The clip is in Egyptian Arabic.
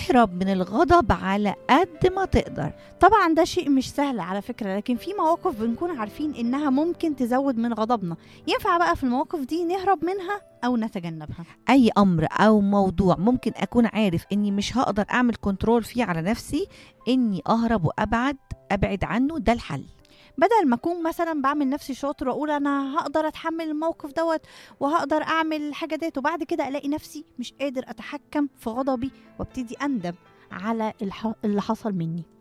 اهرب من الغضب على قد ما تقدر طبعا ده شيء مش سهل على فكرة لكن في مواقف بنكون عارفين إنها ممكن تزود من غضبنا ينفع بقى في المواقف دي نهرب منها أو نتجنبها اي امر او موضوع ممكن اكون عارف اني مش هقدر اعمل كنترول فيه على نفسي اني اهرب وابعد ابعد عنه ده الحل بدل ما أكون مثلا بعمل نفسي شاطر وأقول أنا هقدر أتحمل الموقف دوت وهقدر أعمل الحاجة ديت وبعد كده ألاقي نفسي مش قادر أتحكم في غضبي وابتدي أندم على الح- اللي حصل مني